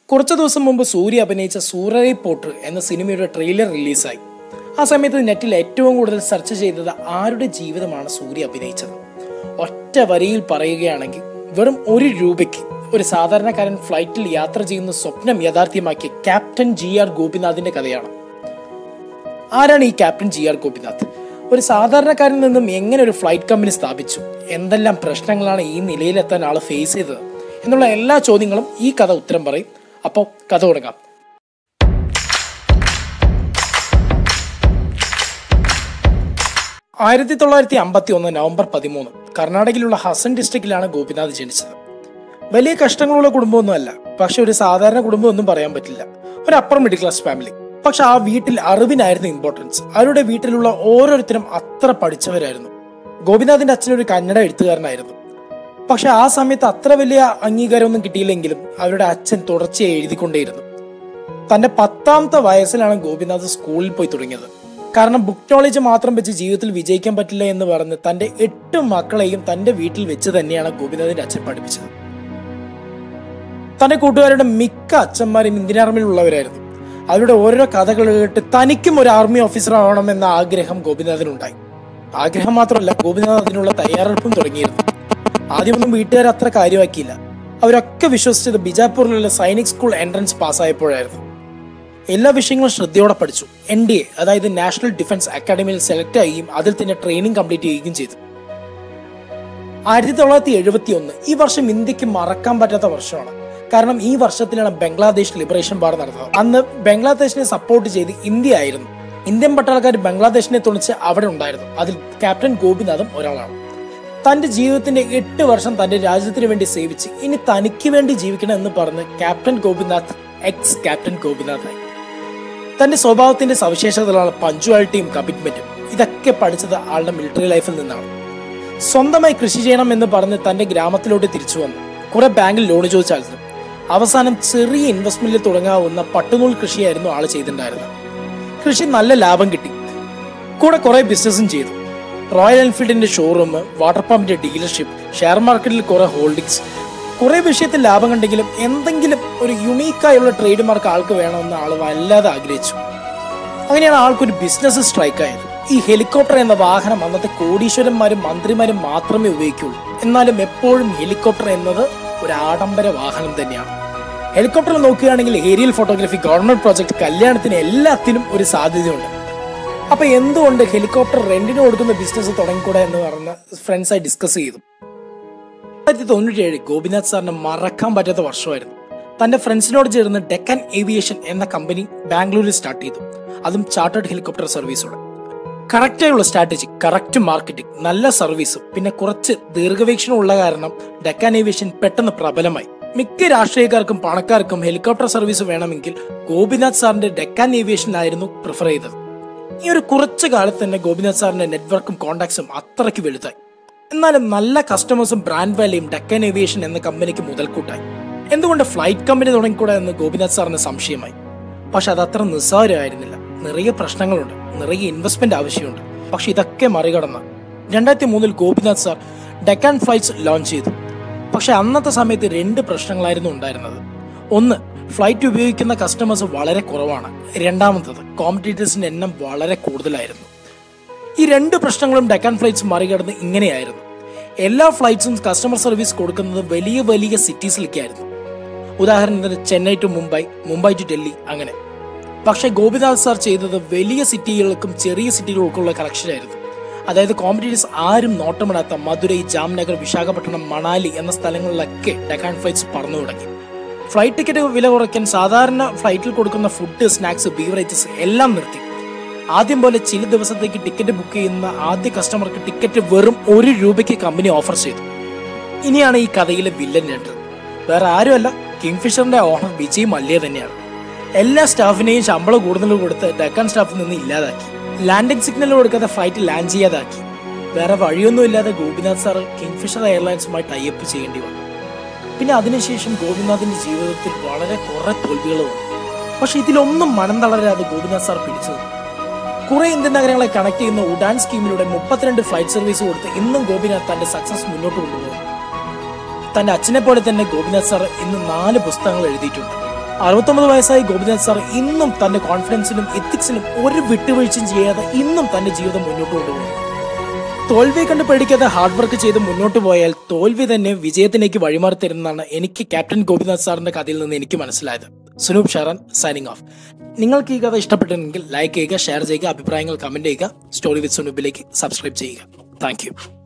കുറച്ചു ദിവസം മുമ്പ് സൂര്യ അഭിനയിച്ച സൂറൈ പോട്ടർ എന്ന സിനിമയുടെ ട്രെയിലർ റിലീസായി ആ സമയത്ത് നെറ്റിൽ ഏറ്റവും കൂടുതൽ സെർച്ച് ചെയ്തത് ആരുടെ ജീവിതമാണ് സൂര്യ അഭിനയിച്ചത് ഒറ്റ വരിയിൽ പറയുകയാണെങ്കിൽ വെറും ഒരു രൂപയ്ക്ക് ഒരു സാധാരണക്കാരൻ ഫ്ലൈറ്റിൽ യാത്ര ചെയ്യുന്ന സ്വപ്നം യാഥാർത്ഥ്യമാക്കിയ ക്യാപ്റ്റൻ ജി ആർ ഗോപിനാഥിന്റെ കഥയാണ് ആരാണ് ഈ ക്യാപ്റ്റൻ ജി ആർ ഗോപിനാഥ് ഒരു സാധാരണക്കാരിൽ നിന്നും എങ്ങനെ ഒരു ഫ്ലൈറ്റ് കമ്പനി സ്ഥാപിച്ചു എന്തെല്ലാം പ്രശ്നങ്ങളാണ് ഈ നിലയിലെത്താൻ ആൾ ഫേസ് ചെയ്തത് എന്നുള്ള എല്ലാ ചോദ്യങ്ങളും ഈ കഥ ഉത്തരം പറയും അപ്പോൾ കഥ തുടങ്ങാം ആയിരത്തി തൊള്ളായിരത്തി അമ്പത്തി ഒന്ന് നവംബർ പതിമൂന്ന് കർണാടകയിലുള്ള ഹസൻ ഡിസ്ട്രിക്റ്റിലാണ് ഗോപിനാഥ് ജനിച്ചത് വലിയ കഷ്ടങ്ങളുള്ള കുടുംബമൊന്നുമല്ല പക്ഷെ ഒരു സാധാരണ കുടുംബം ഒന്നും പറയാൻ പറ്റില്ല ഒരു അപ്പർ മിഡിൽ ക്ലാസ് ഫാമിലി പക്ഷെ ആ വീട്ടിൽ അറിവിനായിരുന്നു ഇമ്പോർട്ടൻസ് അവരുടെ വീട്ടിലുള്ള ഓരോരുത്തരും അത്ര പഠിച്ചവരായിരുന്നു ഗോപിനാഥിന്റെ അച്ഛൻ ഒരു കന്നഡ എഴുത്തുകാരനായിരുന്നു പക്ഷെ ആ സമയത്ത് അത്ര വലിയ അംഗീകാരമൊന്നും കിട്ടിയില്ലെങ്കിലും അവരുടെ അച്ഛൻ തുടർച്ചയായി എഴുതിക്കൊണ്ടേയിരുന്നു തന്റെ പത്താമത്തെ വയസ്സിലാണ് ഗോപിനാഥ് സ്കൂളിൽ പോയി തുടങ്ങിയത് കാരണം ബുക്ക് നോളജ് മാത്രം വെച്ച് ജീവിതത്തിൽ വിജയിക്കാൻ പറ്റില്ല എന്ന് പറഞ്ഞ് തന്റെ എട്ട് മക്കളെയും തന്റെ വീട്ടിൽ വെച്ച് തന്നെയാണ് ഗോപിനാഥിന്റെ അച്ഛൻ പഠിപ്പിച്ചത് തന്റെ കൂട്ടുകാരുടെ മിക്ക അച്ഛന്മാരും ഇന്ത്യൻ ആർമിയിലുള്ളവരായിരുന്നു അവരുടെ ഓരോ കഥകൾ കേട്ട് തനിക്കും ഒരു ആർമി ഓഫീസർ ആവണമെന്ന ആഗ്രഹം ഗോപിനാഥിനുണ്ടായി ആഗ്രഹം മാത്രമല്ല ഗോപിനാഥ് അതിനുള്ള തയ്യാറെടുപ്പും തുടങ്ങിയിരുന്നു ആദ്യമൊന്നും വീട്ടുകാർ അത്ര കാര്യമാക്കിയില്ല അവരൊക്കെ വിശ്വസിച്ചത് ബിജാപൂരിലുള്ള സൈനിക് സ്കൂൾ എൻട്രൻസ് പാസ്സായപ്പോഴായിരുന്നു എല്ലാ വിഷയങ്ങളും ശ്രദ്ധയോടെ പഠിച്ചു എൻ ഡി എ അതായത് നാഷണൽ ഡിഫൻസ് അക്കാദമിയിൽ സെലക്ട് ആവുകയും അതിൽ തന്നെ ട്രെയിനിങ് കംപ്ലീറ്റ് ചെയ്യുകയും ചെയ്തു ആയിരത്തി തൊള്ളായിരത്തി എഴുപത്തി ഒന്ന് ഈ വർഷം ഇന്ത്യക്ക് മറക്കാൻ പറ്റാത്ത വർഷമാണ് കാരണം ഈ വർഷത്തിലാണ് ബംഗ്ലാദേശ് ലിബറേഷൻ വാർ നടന്നത് അന്ന് ബംഗ്ലാദേശിനെ സപ്പോർട്ട് ചെയ്ത് ഇന്ത്യ ആയിരുന്നു ഇന്ത്യൻ പട്ടാളക്കാർ ബംഗ്ലാദേശിനെ തുണിച്ച് അവിടെ ഉണ്ടായിരുന്നു അതിൽ ക്യാപ്റ്റൻ ഗോപിനാഥും ഒരാളാണ് തന്റെ ജീവിതത്തിന്റെ എട്ട് വർഷം തന്റെ രാജ്യത്തിന് വേണ്ടി സേവിച്ച് ഇനി തനിക്ക് വേണ്ടി ജീവിക്കണം എന്ന് പറഞ്ഞ് ക്യാപ്റ്റൻ ഗോപിനാഥ് എക്സ് ക്യാപ്റ്റൻ ഗോപിനാഥായി തന്റെ സ്വഭാവത്തിന്റെ സവിശേഷതകളാണ് പഞ്ച്വാലിറ്റിയും കമ്മിറ്റ്മെന്റും ഇതൊക്കെ പഠിച്ചത് ആളുടെ മിലിറ്ററി ലൈഫിൽ നിന്നാണ് സ്വന്തമായി കൃഷി ചെയ്യണം എന്ന് പറഞ്ഞ് തന്റെ ഗ്രാമത്തിലോട്ട് തിരിച്ചു വന്നു കുറെ ബാങ്കിൽ ലോൺ ചോദിച്ചായിരുന്നു അവസാനം ചെറിയ ഇൻവെസ്റ്റ്മെന്റിൽ തുടങ്ങാവുന്ന പട്ടുനൂൽ കൃഷിയായിരുന്നു ആള് ചെയ്തിട്ടുണ്ടായിരുന്നത് കൃഷി നല്ല ലാഭം കിട്ടി കൂടെ കുറെ ബിസിനസ്സും ചെയ്തു റോയൽ എൻഫീൽഡിന്റെ ഷോറൂം വാട്ടർ പമ്പിന്റെ ഡീലർഷിപ്പ് ഷെയർ മാർക്കറ്റിൽ കുറെ ഹോൾഡിങ്സ് കുറെ വിഷയത്തിൽ ലാഭം കണ്ടെങ്കിലും എന്തെങ്കിലും ഒരു യുണീക്കായുള്ള ട്രേഡ് മാർക്ക് ആൾക്ക് വേണമെന്ന് ആൾ വല്ലാതെ ആഗ്രഹിച്ചു അങ്ങനെയാണ് ആൾക്കൊരു ബിസിനസ് സ്ട്രൈക്ക് ആയത് ഈ ഹെലികോപ്റ്റർ എന്ന വാഹനം അന്നത്തെ കോടീശ്വരന്മാരും മന്ത്രിമാരും മാത്രമേ ഉപയോഗിക്കുള്ളൂ എന്നാലും എപ്പോഴും ഹെലികോപ്റ്റർ എന്നത് ഒരു ആഡംബര വാഹനം തന്നെയാണ് ഹെലികോപ്റ്റർ നോക്കുകയാണെങ്കിൽ ഏരിയൽ ഫോട്ടോഗ്രാഫി ഗവൺമെന്റ് പ്രോജക്ട് കല്യാണത്തിന് എല്ലാത്തിനും ഒരു സാധ്യതയുണ്ട് അപ്പൊ എന്തുകൊണ്ട് ഹെലികോപ്റ്റർ റെന്റിന് കൊടുക്കുന്ന ബിസിനസ് തുടങ്ങിക്കൂടെ എന്ന് പറഞ്ഞ് ഫ്രണ്ട്സായി ഡിസ്കസ് ചെയ്തു ആയിരത്തി തൊണ്ണൂറ്റിയേഴ് ഗോപിനാഥ് സാറിന് മറക്കാൻ പറ്റാത്ത വർഷമായിരുന്നു തന്റെ ഫ്രണ്ട്സിനോട് ചേർന്ന് ഡെക്കൻ ഏവിയേഷൻ എന്ന കമ്പനി ബാംഗ്ലൂരിൽ സ്റ്റാർട്ട് ചെയ്തു അതും ചാർട്ടേഡ് ഹെലികോപ്റ്റർ സർവീസോടെ കറക്റ്റായുള്ള സ്ട്രാറ്റജി കറക്റ്റ് മാർക്കറ്റിംഗ് നല്ല സർവീസ് പിന്നെ കുറച്ച് ദീർഘവീക്ഷണം ഉള്ള കാരണം ഡെക്കാൻ ഏവിയേഷൻ പെട്ടെന്ന് പ്രബലമായി മിക്ക രാഷ്ട്രീയക്കാർക്കും പണക്കാർക്കും ഹെലികോപ്റ്റർ സർവീസ് വേണമെങ്കിൽ ഗോപിനാഥ് സാറിന്റെ ഡെക്കാൻ ഏവിയേഷനായിരുന്നു പ്രിഫർ ചെയ്തത് ഈ ഒരു കുറച്ചു കാലത്ത് തന്നെ ഗോപിനാഥ് സാറിന്റെ നെറ്റ്വർക്കും കോണ്ടാക്ട്സും അത്രയ്ക്ക് വലുതായി എന്നാലും നല്ല കസ്റ്റമേഴ്സും ബ്രാൻഡ് വാല്യൂയും ഡെക്കൻ ഏവിയേഷൻ എന്ന കമ്പനിക്ക് മുതൽക്കൂട്ടായി എന്തുകൊണ്ട് ഫ്ലൈറ്റ് കമ്പനി തുടങ്ങിക്കൂടാ എന്ന് ഗോപിനാഥ് സാറിന് സംശയമായി പക്ഷെ അത് അത്ര നിസ്സാരമായിരുന്നില്ല നിറയെ പ്രശ്നങ്ങളുണ്ട് നിറയെ ഇൻവെസ്റ്റ്മെന്റ് ആവശ്യമുണ്ട് പക്ഷെ ഇതൊക്കെ മറികടന്ന് രണ്ടായിരത്തി മൂന്നിൽ Gopinath sir Deccan flights launch ചെയ്തു പക്ഷെ അന്നത്തെ സമയത്ത് രണ്ട് പ്രശ്നങ്ങളായിരുന്നു ഉണ്ടായിരുന്നത് ഒന്ന് ഫ്ലൈറ്റ് ഉപയോഗിക്കുന്ന കസ്റ്റമേഴ്സ് വളരെ കുറവാണ് രണ്ടാമത്തത് കോമ്പറ്റീറ്റേഴ്സിന്റെ എണ്ണം വളരെ കൂടുതലായിരുന്നു ഈ രണ്ട് പ്രശ്നങ്ങളും ഡെക്കാൻ ഫ്ലൈറ്റ്സ് മറികടന്ന് ഇങ്ങനെയായിരുന്നു എല്ലാ ഫ്ലൈറ്റ്സും കസ്റ്റമർ സർവീസ് കൊടുക്കുന്നത് വലിയ വലിയ സിറ്റീസിലേക്കായിരുന്നു ഉദാഹരണത്തിന് ചെന്നൈ ടു മുംബൈ മുംബൈ ടു ഡൽഹി അങ്ങനെ പക്ഷേ ഗോപിനാഥ് സാർ ചെയ്തത് വലിയ സിറ്റികൾക്കും ചെറിയ സിറ്റികൾക്കുള്ള കളക്ഷനായിരുന്നു അതായത് കോമ്പറ്റീറ്റേഴ്സ് ആരും നോട്ടമിടാത്ത മധുരൈ ജാംനഗർ വിശാഖപട്ടണം മണാലി എന്ന സ്ഥലങ്ങളിലൊക്കെ ഡെക്കാൻ ഫ്ലൈറ്റ്സ് പറന്നു തുടങ്ങി ഫ്ലൈറ്റ് ടിക്കറ്റ് വില കുറയ്ക്കാൻ സാധാരണ ഫ്ലൈറ്റിൽ കൊടുക്കുന്ന ഫുഡ് സ്നാക്സ് ബീവറേജസ് എല്ലാം നിർത്തി ആദ്യം പോലെ ചില ദിവസത്തേക്ക് ടിക്കറ്റ് ബുക്ക് ചെയ്യുന്ന ആദ്യ കസ്റ്റമർക്ക് ടിക്കറ്റ് വെറും ഒരു രൂപയ്ക്ക് കമ്പനി ഓഫർ ചെയ്തു ഇനിയാണ് ഈ കഥയിലെ വില്ലൻ രണ്ട് വേറെ ആരുമല്ല കിങ്ഫിഷറിന്റെ ഓണർ വിജയ് മല്യ തന്നെയാണ് എല്ലാ സ്റ്റാഫിനെയും ശമ്പളം കൂടുതൽ കൊടുത്ത് ഡെക്കാൻ സ്റ്റാഫിൽ നിന്ന് ഇല്ലാതാക്കി ലാൻഡിംഗ് സിഗ്നൽ കൊടുക്കാതെ ഫ്ലൈറ്റ് ലാൻഡ് ചെയ്യാതാക്കി വേറെ വഴിയൊന്നുമില്ലാതെ ഗോപിനാഥ് സാർ കിങ്ഫിഷർ എയർലൈൻസുമായി ടൈപ്പ് ചെയ്യേണ്ടി വന്നു പിന്നെ അതിനുശേഷം ഗോപിനാഥിന്റെ ജീവിതത്തിൽ വളരെ കുറെ തോൽവികൾ വന്നു പക്ഷെ ഇതിലൊന്നും മനം തളരാതെ ഗോപിനാഥ് സാർ പിടിച്ചു നിന്നു. കുറെ ഇന്ത്യൻ നഗരങ്ങളെ കണക്ട് ചെയ്യുന്ന ഉഡാൻ സ്കീമിലൂടെ മുപ്പത്തിരണ്ട് ഫ്ലൈറ്റ് സർവീസ് കൊടുത്ത് ഇന്നും ഗോപിനാഥ് തന്റെ സക്സസ് മുന്നോട്ട് കൊണ്ടുപോകുന്നു തന്റെ അച്ഛനെ പോലെ തന്നെ ഗോപിനാഥ് സാർ ഇന്ന് നാല് പുസ്തകങ്ങൾ എഴുതിയിട്ടുണ്ട് അറുപത്തൊമ്പത് വയസ്സായ ഗോപിനാഥ് സാർ ഇന്നും തന്റെ കോൺഫിഡൻസിനും എത്തിക്സിനും ഒരു വിട്ടുവീഴ്ചയും ചെയ്യാതെ ഇന്നും തന്റെ ജീവിതം മുന്നോട്ട് കൊണ്ടുപോകുന്നു തോൽവി കണ്ട് പേടിക്കാതെ ഹാർഡ് വർക്ക് ചെയ്ത് മുന്നോട്ട് പോയാൽ തോൽവി തന്നെ വിജയത്തിലേക്ക് വഴിമാറി തരുന്നതാണ് എനിക്ക് ക്യാപ്റ്റൻ ഗോപിനാഥ് സാറിന്റെ കഥയിൽ നിന്ന് എനിക്ക് മനസ്സിലായത് സുനൂപ് ഷാറൻ സൈനിങ് ഓഫ് നിങ്ങൾക്ക് ഈ കഥ ഇഷ്ടപ്പെട്ടിട്ടുണ്ടെങ്കിൽ ലൈക്ക് ചെയ്യുക ഷെയർ ചെയ്യുക അഭിപ്രായങ്ങൾ കമന്റ് ചെയ്യുക സ്റ്റോറി വിത്ത് സുനൂപിലേക്ക് സബ്സ്ക്രൈബ് ചെയ്യുക താങ്ക്